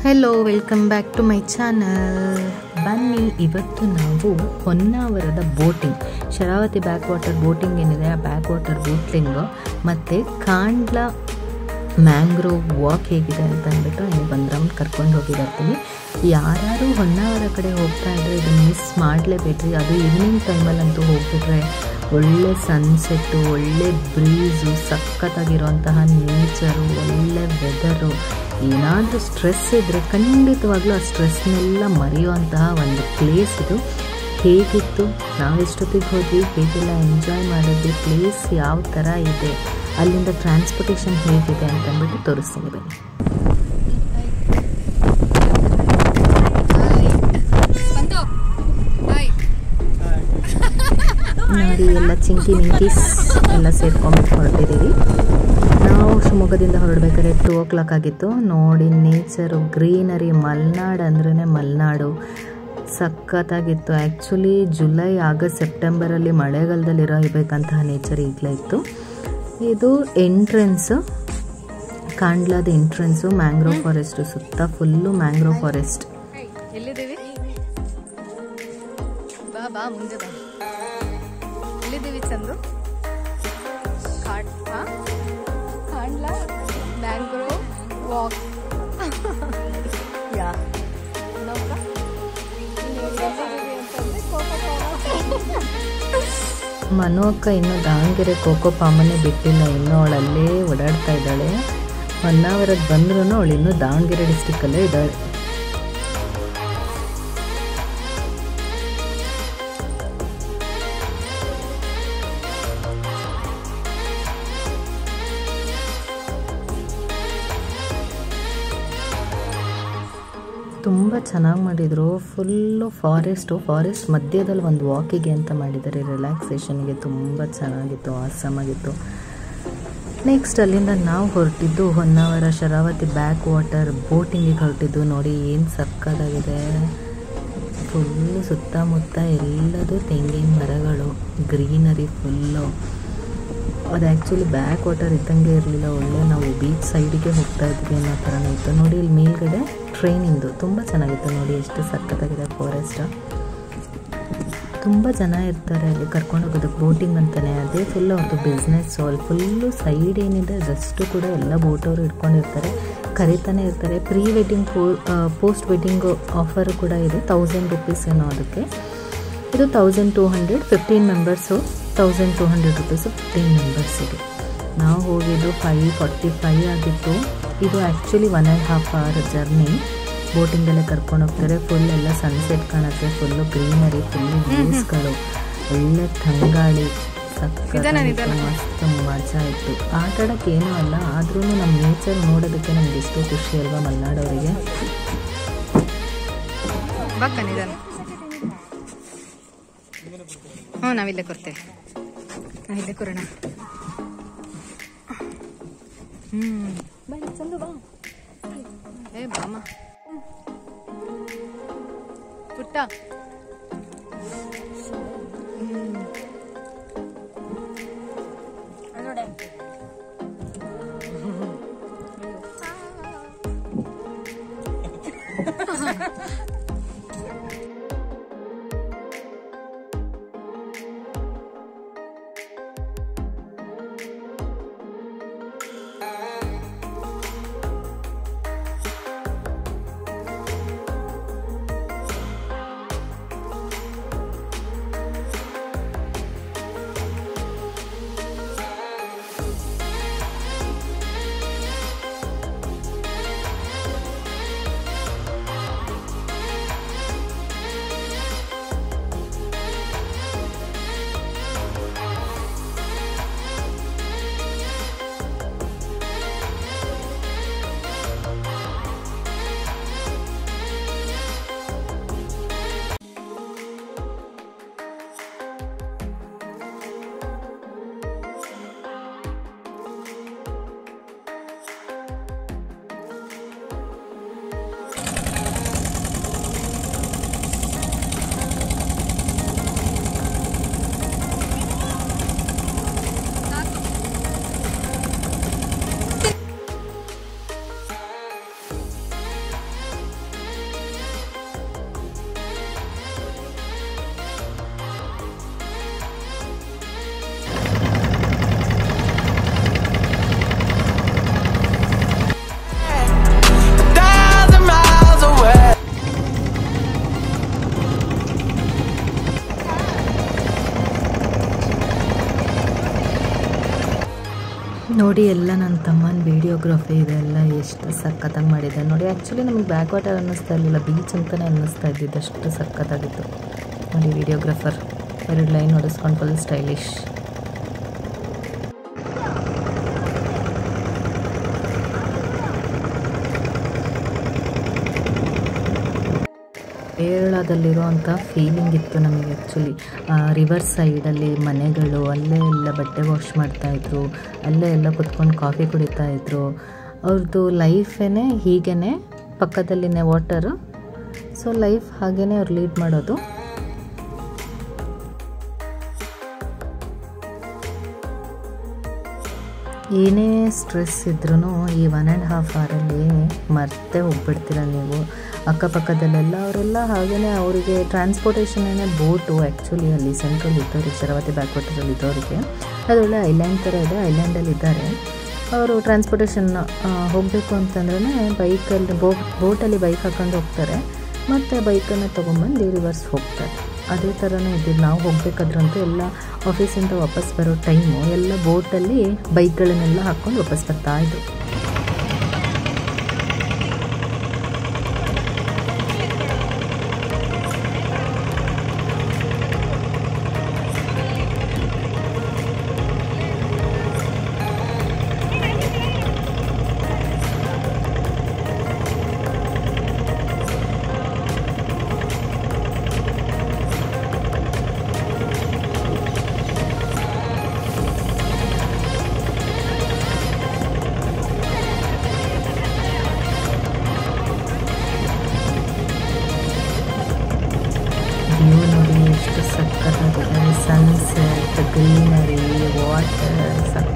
Hello welcome back to my channel ಬನ್ನಿ ಇವತ್ತು ನಾವು ಹೊನ್ನಾವರದ boating Sharavathi backwater boating ಏನಿದೆ ಆ ಬ್ಯಾಕ್ ವಾಟರ್ ಬೋಟಿಂಗು ಮತ್ತು ಕಾಂಡ್ಲ ಮ್ಯಾಂಗ್ರೋವ್ ವಾಕ್ ಹೇಗಿದೆ ಅಂತ ಅಂದ್ಬಿಟ್ಟು ನಿಮಗೆ ಒಂದು ರೌಂಡ್ ಕರ್ಕೊಂಡು ಹೋಗಿ ಬರ್ತೀನಿ ಯಾರ್ಯಾರು ಹೊನ್ನಾವರ ಕಡೆ ಹೋಗ್ತಾ ಇದ್ರೆ ಇದನ್ನು ಮಿಸ್ ಮಾಡಲೇಬೇಡ್ರಿ ಅದು ಈವ್ನಿಂಗ್ ಟೈಮಲ್ಲಂತೂ ಹೋಗ್ಬಿಟ್ರೆ ಒಳ್ಳೆ ಸನ್ಸೆಟ್ಟು ಒಳ್ಳೆ ಬ್ರೀಸು ಸಖತ್ತಾಗಿರುವಂತಹ ನೇಚರು ಒಳ್ಳೆ ವೆದರು ಏನಾದರೂ ಸ್ಟ್ರೆಸ್ ಇದ್ದರೆ ಖಂಡಿತವಾಗ್ಲೂ ಆ ಸ್ಟ್ರೆಸ್ನೆಲ್ಲ ಮರೆಯುವಂತಹ ಒಂದು ಪ್ಲೇಸ್ ಇದು ಹೇಗಿತ್ತು ನಾವೆಷ್ಟೊತ್ತಿಗೆ ಹೋದ್ವಿ ಹೇಗೆಲ್ಲ ಎಂಜಾಯ್ ಮಾಡಿದ್ವಿ ಪ್ಲೇಸ್ ಯಾವ ಥರ ಇದೆ ಅಲ್ಲಿಂದ ಟ್ರಾನ್ಸ್ಪೋರ್ಟೇಷನ್ ಹೇಗಿದೆ ಅಂತಂದ್ಬಿಟ್ಟು ತೋರಿಸ್ತೀನಿ ಬನ್ನಿ ನೋಡಿ ಎಲ್ಲ ಚಿಂಕಿ ಮಿಂಕೀಸ್ ಎಲ್ಲ ಸೇರ್ಕೊಂಡ್ಬಿಟ್ಟು ಹೊರಟಿದ್ದೀವಿ ನಾವು ಶಿವಮೊಗ್ಗದಿಂದ ಹೊರಡ್ಬೇಕಾದ್ರೆ ಟೂ ಓ ಕ್ಲಾಕ್ ಆಗಿತ್ತು ನೋಡಿ ನೇಚರು ಗ್ರೀನರಿ ಮಲೆನಾಡು ಅಂದ್ರೇ ಮಲೆನಾಡು ಸಖತ್ತಾಗಿತ್ತು ಆ್ಯಕ್ಚುಲಿ ಜುಲೈ ಆಗಸ್ಟ್ ಸೆಪ್ಟೆಂಬರಲ್ಲಿ ಮಳೆಗಾಲದಲ್ಲಿ ಇರಬೇಕಂತಹ ನೇಚರ್ ಈಗಲೇ ಇತ್ತು ಇದು ಎಂಟ್ರೆನ್ಸು ಕಾಂಡ್ಲಾದ ಎಂಟ್ರೆನ್ಸು ಮ್ಯಾಂಗ್ರೋವ್ ಫಾರೆಸ್ಟು ಸುತ್ತ ಫುಲ್ಲು ಮ್ಯಾಂಗ್ರೋವ್ ಫಾರೆಸ್ಟ್ ಎಲ್ಲಿದ್ದೀವಿ ಬಾ ಬಾ ಮುಂದೆ ಬಾ ಎಲ್ಲಿದ್ದೀವಿ ಚಂದು ಕಾಡ್ ಹಾ? ಕಾಂಡ್ಲ ಮ್ಯಾಂಗ್ರೋ ವಾಕ್ ಯಾ ಇನ್ನೊಬ್ಬ? ನೀನು ಎಲ್ಲಿದ್ದೀವಿ ಅಂತಂದ್ರೆ ಕೋಕೋ ಮನು ಅಕ್ಕ ಇನ್ನೂ ದಾವಣಗೆರೆ ಕೋಕೋ ಪಾಮನ್ನೇ ಬಿಟ್ಟಿಲ್ಲ ಇನ್ನೂ ಅವಳು ಅಲ್ಲೇ ಓಡಾಡ್ತಾ ಇದ್ದಾಳೆ ಹೊನ್ನಾವರಕ್ಕೆ ಬಂದ್ರೂ ಅವಳು ಇನ್ನೂ ದಾವಣಗೆರೆ ಡಿಸ್ಟಿಕ್ಕಲ್ಲೇ ಇದ್ದಾಳೆ ತುಂಬ ಚೆನ್ನಾಗಿ ಮಾಡಿದರು ಫುಲ್ಲು ಫಾರೆಸ್ಟು ಫಾರೆಸ್ಟ್ ಮಧ್ಯದಲ್ಲಿ ಒಂದು ವಾಕಿಗೆ ಅಂತ ಮಾಡಿದ್ದಾರೆ ರಿಲ್ಯಾಕ್ಸೇಷನ್ಗೆ ತುಂಬ ಚೆನ್ನಾಗಿತ್ತು ಆಸಮಾಗಿತ್ತು ನೆಕ್ಸ್ಟ್ ಅಲ್ಲಿಂದ ನಾವು ಹೊರಟಿದ್ದು ಹೊನ್ನಾವರ ಶರಾವತಿ ಬ್ಯಾಕ್ ವಾಟರ್ ಬೋಟಿಂಗಿಗೆ ಹೊರಟಿದ್ದು ನೋಡಿ ಏನು ಸಕ್ಕತ್ತಾಗಿದೆ ಫುಲ್ಲು ಸುತ್ತಮುತ್ತ ಎಲ್ಲದೂ ತೆಂಗಿನ ಮರಗಳು ಗ್ರೀನರಿ ಫುಲ್ಲು ಅದು ಆ್ಯಕ್ಚುಲಿ ಬ್ಯಾಕ್ ವಾಟರ್ ಇದ್ದಂಗೆ ಇರಲಿಲ್ಲ ಒಳ್ಳೆ ನಾವು ಬೀಚ್ ಸೈಡಿಗೆ ಹೋಗ್ತಾ ಇದ್ವಿ ಅನ್ನೋ ಥರನೇ ಇತ್ತು ನೋಡಿ ಇಲ್ಲಿ ಮೇಲ್ಗಡೆ ಟ್ರೈನಿಂದು ತುಂಬ ಚೆನ್ನಾಗಿತ್ತು ನೋಡಿ ಎಷ್ಟು ಸಖತ್ತಾಗಿದೆ ಫಾರೆಸ್ಟ್ ತುಂಬ ಜನ ಇರ್ತಾರೆ ಅಲ್ಲಿ ಕರ್ಕೊಂಡು ಹೋಗೋದಕ್ಕೆ ಬೋಟಿಂಗ್ ಅಂತಲೇ ಅದೇ ಫುಲ್ ಅವ್ರದ್ದು ಬಿಸ್ನೆಸ್ಸು ಅಲ್ಲಿ ಫುಲ್ಲು ಸೈಡ್ ಏನಿದೆ ಅದಷ್ಟು ಕೂಡ ಎಲ್ಲ ಬೋಟವರು ಇಟ್ಕೊಂಡಿರ್ತಾರೆ ಕರಿತಾನೆ ಇರ್ತಾರೆ ಪ್ರೀ ವೆಡ್ಡಿಂಗ್ ಪೋ ಪೋಸ್ಟ್ ವೆಡ್ಡಿಂಗ್ ಆಫರು ಕೂಡ ಇದೆ ತೌಸಂಡ್ ರುಪೀಸ್ ಏನೋ ಅದಕ್ಕೆ ಇದು thousand two hundred fifteen members thousand two hundred rupees fifteen ಮೆಂಬರ್ಸಿಗೆ ನಾವು ಹೋಗಿದ್ದು ಫೈವ್ ಫಾರ್ಟಿ ಫೈವ್ ಆಗಿತ್ತು ಇದು actually one and half hour journey ಬೋಟಿಂಗಲ್ಲೇ ಕರ್ಕೊಂಡು ಹೋಗ್ತಾರೆ ಫುಲ್ ಎಲ್ಲ ಸನ್ಸೆಟ್ ಕಾಣುತ್ತೆ ಫುಲ್ಲು ಗ್ರೀನರಿ ಫುಲ್ ವ್ಯೂಸ್ಗಳು ಒಳ್ಳೆ ತಂಗಾಳಿ ಸಕ್ಕತ್ತಾಗಿತ್ತು ಮಸ್ತ್ ಮಜಾ ಇತ್ತು ಆಟ ಆಡೋಕ್ಕೆ ಏನೂ ಅಲ್ಲ ಆದ್ರೂ ನಮ್ಮ ನೇಚರ್ ನೋಡೋದಕ್ಕೆ ನಮ್ಗೆ ಎಷ್ಟೋ ಖುಷಿ ಅಲ್ವಾ ಮಲೆನಾಡವರಿಗೆ ಬಕ್ಕ ನಿಧಾನ ಹ್ಞೂ ನಾವಿಲ್ಲೇ ಕೊಡ್ತೇವೆ ನಾವಿಲ್ಲೇ ಕೊರೋಣ ಹ್ಮ್ ಬನ್ನಿ ಚಂದು ಬಾ ಏ ಬಾಮ ಪುಟ್ಟ ಹ್ಮ್. ನೋಡಿ ಎಲ್ಲ ನನ್ನ ತಮ್ಮನ ವಿಡಿಯೋಗ್ರಫಿ ಇದೆಲ್ಲ ಎಷ್ಟು ಸಖತ್ತಾಗಿ ಮಾಡಿದೆ ನೋಡಿ ಆ್ಯಕ್ಚುಲಿ ನಮಗೆ ಬ್ಯಾಕ್ ವಾಟರ್ ಅನ್ನಿಸ್ತಾ ಇರಲಿಲ್ಲ ಬೀಚ್ ಅಂತಲೇ ಅನ್ನಿಸ್ತಾ ಇದ್ದಿದ್ದು ಅಷ್ಟು ಸಖತ್ತಾಗಿತ್ತು ನೋಡಿ ವಿಡಿಯೋಗ್ರಾಫರ್ ಎರಡು ಲೈನ್ ಹೊಡೆಸ್ಕೊಂಡು ಫುಲ್ ಸ್ಟೈಲಿಶ್ ಕೇರಳದಲ್ಲಿರುವಂಥ ಫೀಲಿಂಗ್ ಇತ್ತು ನಮಗೆ ಆ್ಯಕ್ಚುಲಿ ರಿವರ್ ಸೈಡಲ್ಲಿ ಮನೆಗಳು ಅಲ್ಲೇ ಎಲ್ಲ ಬಟ್ಟೆ ವಾಶ್ ಮಾಡ್ತಾಯಿದ್ರು ಅಲ್ಲೇ ಎಲ್ಲ ಕುತ್ಕೊಂಡು ಕಾಫಿ ಕುಡಿತಾಯಿದ್ರು ಅವ್ರದ್ದು ಲೈಫೇನೆ ಹೀಗೇ ಪಕ್ಕದಲ್ಲಿನೇ ವಾಟರು ಸೊ ಲೈಫ್ ಹಾಗೇ ಅವ್ರು ಲೀಡ್ ಮಾಡೋದು ಏನೇ ಸ್ಟ್ರೆಸ್ ಇದ್ರೂ ಈ ಒನ್ ಆ್ಯಂಡ್ ಹಾಫ್ ಅವರಲ್ಲಿ ಮರ್ತೇ ಹೋಗ್ಬಿಡ್ತೀರ ನೀವು ಅಕ್ಕಪಕ್ಕದಲ್ಲೆಲ್ಲ ಅವರೆಲ್ಲ ಹಾಗೆಯೇ ಅವರಿಗೆ ಟ್ರಾನ್ಸ್ಪೋರ್ಟೇಷನ್ನೇ ಬೋಟು ಆ್ಯಕ್ಚುಲಿ ಅಲ್ಲಿ ಸೆಂಟ್ರಲ್ ಇದ್ದವ್ರಿಗೆ ಶರಾವತಿ ಬ್ಯಾಕ್ ವಾಟರಲ್ಲಿ ಇದ್ದವ್ರಿಗೆ ಅದೊಳ್ಳೆ ಐಲ್ಯಾಂಡ್ ಥರ ಇದೆ ಐಲ್ಯಾಂಡಲ್ಲಿ ಇದ್ದಾರೆ ಅವರು ಟ್ರಾನ್ಸ್ಪೋರ್ಟೇಷನ್ ಹೋಗಬೇಕು ಅಂತಂದ್ರೆ ಬೈಕಲ್ಲಿ ಬೋ ಬೋಟಲ್ಲಿ ಬೈಕ್ ಹಾಕೊಂಡು ಹೋಗ್ತಾರೆ ಮತ್ತು ಬೈಕನ್ನು ತೊಗೊಂಬಂದು ರಿವರ್ಸ್ ಹೋಗ್ತಾರೆ ಅದೇ ಥರನೇ ಇದ್ದಿದ್ದು ನಾವು ಹೋಗ್ಬೇಕಾದ್ರಂತೂ ಎಲ್ಲ ಆಫೀಸಿಂದ ವಾಪಸ್ ಬರೋ ಟೈಮು ಎಲ್ಲ ಬೋಟಲ್ಲಿ ಬೈಕ್ಗಳನ್ನೆಲ್ಲ ಹಾಕ್ಕೊಂಡು ವಾಪಸ್ ಬರ್ತಾ ಇದ್ರು ವ್ಯೂ ನೋಡಿ ಎಷ್ಟು ಸಖತ್ತಾಗಿದೆ ಸನ್ಸೆಟ್ ಗ್ರೀನರಿ ವಾಟರ್